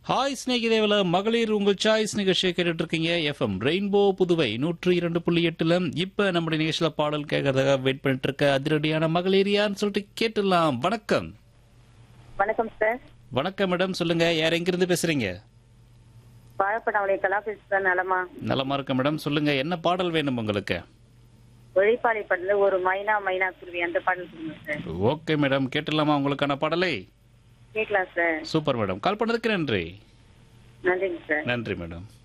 hi ஸ்நேகிதேவல மகளிர் உங்கள் choice நிகழ்ச்சியை கேட்டுட்டு இருக்கீங்க எஃப்எம் ரெயின்போ புதுவை நூற்றி இரண்டு புள்ளி எட்டுல இப்ப நம்முடைய நிகழ்ச்சியில பாடல் கேட்கறதுக்காக வெயிட் பண்ணிட்டு இருக்க அதிரடியான மகளிர் யாருன்னு சொல்லிட்டு கேட்டுடலாம் வணக்கம் வணக்கம் சார் வணக்கம் மேடம் சொல்லுங்க யார் எங்கிருந்து பேசுறீங்க வாழைப்படாமலை கலா பேசுறேன் நலமா நலமா இருக்க மேடம் சொல்லுங்க என்ன பாடல் வேணும் உங்களுக்கு ஒழிப்பாளி படத்துல ஒரு மைனா மைனா குருவி அந்த பாடல் கொடுங்க சார் ஓகே மேடம் கேட்டுடலாமா உங்களுக்கான பாடலை கேட்கலாம் சார் சூப்பர் மேடம் கால் பண்ணதுக்கு நன்றி நன்றிங்க சார் நன்றி மேடம்